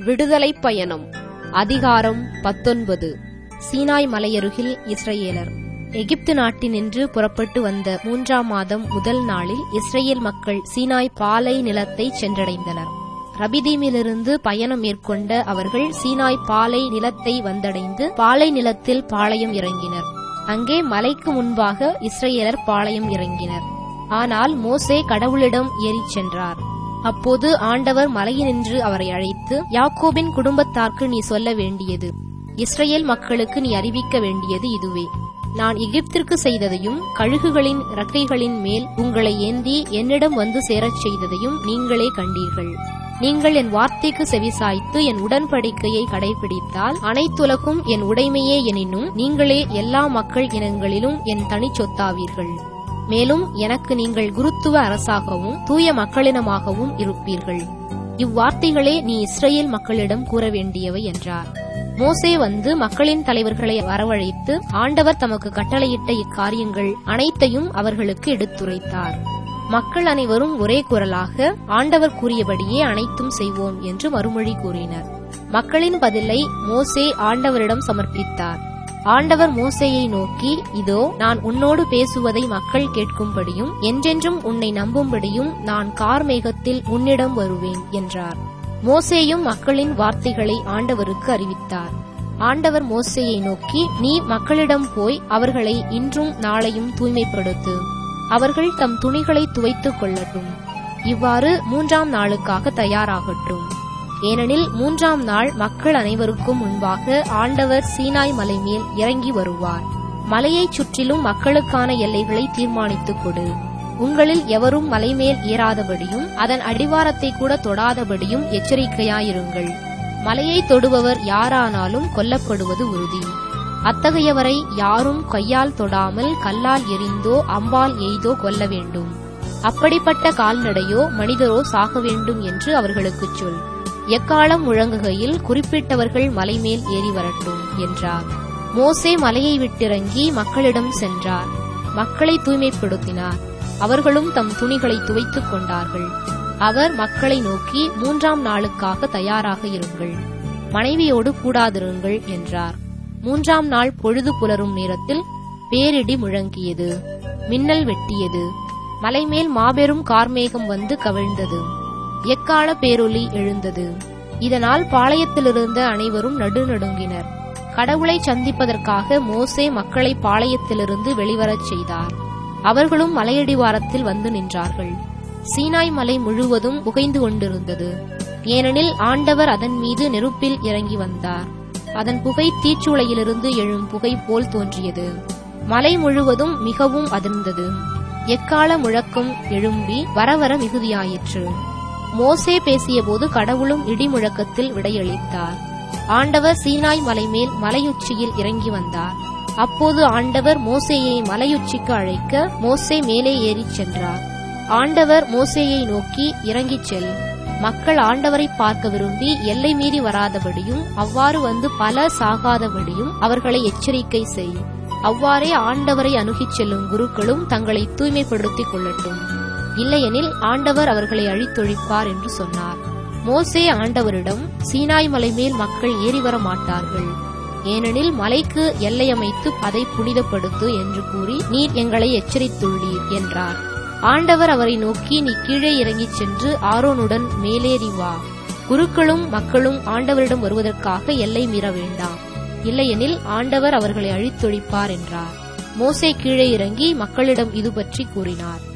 விடுதலை பயணம் அதிகாரம் பத்தொன்பது சீனாய் மலையருகில் இஸ்ரேலர் எகிப்து நாட்டினின்று புறப்பட்டு வந்த மூன்றாம் மாதம் முதல் நாளில் இஸ்ரேல் மக்கள் சீனாய் பாலை நிலத்தை சென்றடைந்தனர் ரபிதீமிலிருந்து பயணம் மேற்கொண்ட அவர்கள் சீனாய் பாலை நிலத்தை வந்தடைந்து பாலை நிலத்தில் பாளையம் இறங்கினர் அங்கே மலைக்கு முன்பாக இஸ்ரேலர் பாளையம் இறங்கினர் ஆனால் மோசே கடவுளிடம் ஏறிச் சென்றார் அப்போது ஆண்டவர் மலையினின்று அவரை அழைத்து யாக்கோபின் குடும்பத்தார்க்கு நீ சொல்ல வேண்டியது இஸ்ரேல் மக்களுக்கு நீ அறிவிக்க வேண்டியது இதுவே நான் எகிப்திற்கு செய்ததையும் கழுகுகளின் இறக்கைகளின் மேல் உங்களை ஏந்தி என்னிடம் வந்து சேரச் செய்ததையும் நீங்களே கண்டீர்கள் நீங்கள் என் வார்த்தைக்கு செவிசாய்த்து என் உடன்படிக்கையை கடைபிடித்தால் அனைத்துலகும் என் உடைமையே எனினும் நீங்களே எல்லா மக்கள் இனங்களிலும் என் தனிச்சொத்தாவீர்கள் மேலும் எனக்கு நீங்கள் குருத்துவ அரசாகவும் தூய மக்களினமாகவும் இருப்பீர்கள் இவ்வார்த்தைகளே நீ இஸ்ரேல் மக்களிடம் கூற வேண்டியவை என்றார் மோசே வந்து மக்களின் தலைவர்களை வரவழைத்து ஆண்டவர் தமக்கு கட்டளையிட்ட இக்காரியங்கள் அனைத்தையும் அவர்களுக்கு எடுத்துரைத்தார் மக்கள் அனைவரும் ஒரே குரலாக ஆண்டவர் கூறியபடியே அனைத்தும் செய்வோம் என்று மறுமொழி கூறினர் மக்களின் பதிலை மோசே ஆண்டவரிடம் சமர்ப்பித்தார் ஆண்டவர் மோசேயை நோக்கி இதோ நான் உன்னோடு பேசுவதை மக்கள் கேட்கும்படியும் என்றென்றும் உன்னை நம்பும்படியும் நான் கார்மேகத்தில் உன்னிடம் வருவேன் என்றார் மோசேயும் மக்களின் வார்த்தைகளை ஆண்டவருக்கு அறிவித்தார் ஆண்டவர் மோசேயை நோக்கி நீ மக்களிடம் போய் அவர்களை இன்றும் நாளையும் தூய்மைப்படுத்து அவர்கள் தம் துணிகளை துவைத்துக் கொள்ளட்டும் இவ்வாறு மூன்றாம் நாளுக்காக தயாராகட்டும் ஏனெனில் மூன்றாம் நாள் மக்கள் அனைவருக்கும் முன்பாக ஆண்டவர் சீனாய் மலை மேல் இறங்கி வருவார் மலையைச் சுற்றிலும் மக்களுக்கான எல்லைகளை தீர்மானித்துக் கொடு உங்களில் எவரும் மலைமேல் ஏறாதபடியும் அதன் அடிவாரத்தை கூட தொடாதபடியும் எச்சரிக்கையாயிருங்கள் மலையை தொடுபவர் யாரானாலும் கொல்லப்படுவது உறுதி அத்தகையவரை யாரும் கையால் தொடாமல் கல்லால் எறிந்தோ அம்பால் எய்தோ கொல்ல வேண்டும் அப்படிப்பட்ட கால்நடையோ மனிதரோ சாக வேண்டும் என்று அவர்களுக்குச் சொல் எக்காலம் முழங்குகையில் குறிப்பிட்டவர்கள் மலைமேல் ஏறி வரட்டும் என்றார் மோசே மலையை விட்டிறங்கி மக்களிடம் சென்றார் மக்களை தூய்மைப்படுத்தினார் அவர்களும் தம் துணிகளை துவைத்துக் கொண்டார்கள் அவர் மக்களை நோக்கி மூன்றாம் நாளுக்காக தயாராக இருங்கள் மனைவியோடு கூடாதிருங்கள் என்றார் மூன்றாம் நாள் பொழுது புலரும் நேரத்தில் பேரிடி முழங்கியது மின்னல் வெட்டியது மலைமேல் மாபெரும் கார்மேகம் வந்து கவிழ்ந்தது எக்கால பேரொலி எழுந்தது இதனால் பாளையத்திலிருந்த அனைவரும் நடுநடுங்கினர் கடவுளை சந்திப்பதற்காக மோசே மக்களை பாளையத்திலிருந்து வெளிவரச் செய்தார் அவர்களும் மலையடிவாரத்தில் வந்து நின்றார்கள் சீனாய் மலை முழுவதும் புகைந்து கொண்டிருந்தது ஏனெனில் ஆண்டவர் அதன் மீது நெருப்பில் இறங்கி வந்தார் அதன் புகை தீச்சூளையிலிருந்து எழும் புகை போல் தோன்றியது மலை முழுவதும் மிகவும் அதிர்ந்தது எக்கால முழக்கம் எழும்பி வரவர மிகுதியாயிற்று மோசே பேசியபோது கடவுளும் இடி முழக்கத்தில் விடையளித்தார் ஆண்டவர் சீனாய் மலை மேல் மலையுச்சியில் இறங்கி வந்தார் அப்போது ஆண்டவர் மோசேயை மலையுச்சிக்கு அழைக்க மோசே மேலே ஏறிச் சென்றார் ஆண்டவர் மோசேயை நோக்கி இறங்கிச் செல் மக்கள் ஆண்டவரை பார்க்க விரும்பி எல்லை மீறி வராதபடியும் அவ்வாறு வந்து பல சாகாதபடியும் அவர்களை எச்சரிக்கை செய் அவ்வாறே ஆண்டவரை அணுகிச் செல்லும் குருக்களும் தங்களை தூய்மைப்படுத்திக் கொள்ளட்டும் இல்லையெனில் ஆண்டவர் அவர்களை அழித்தொழிப்பார் என்று சொன்னார் மோசே ஆண்டவரிடம் சீனாய் மலை மேல் மக்கள் ஏறி வர மாட்டார்கள் ஏனெனில் மலைக்கு எல்லை அமைத்து அதை புனிதப்படுத்து என்று கூறி நீர் எங்களை எச்சரித்துள்ளீர் என்றார் ஆண்டவர் அவரை நோக்கி நீ கீழே இறங்கிச் சென்று ஆரோனுடன் மேலேறி வா குருக்களும் மக்களும் ஆண்டவரிடம் வருவதற்காக எல்லை மீற வேண்டாம் இல்லையெனில் ஆண்டவர் அவர்களை அழித்தொழிப்பார் என்றார் மோசே கீழே இறங்கி மக்களிடம் இது பற்றி கூறினார்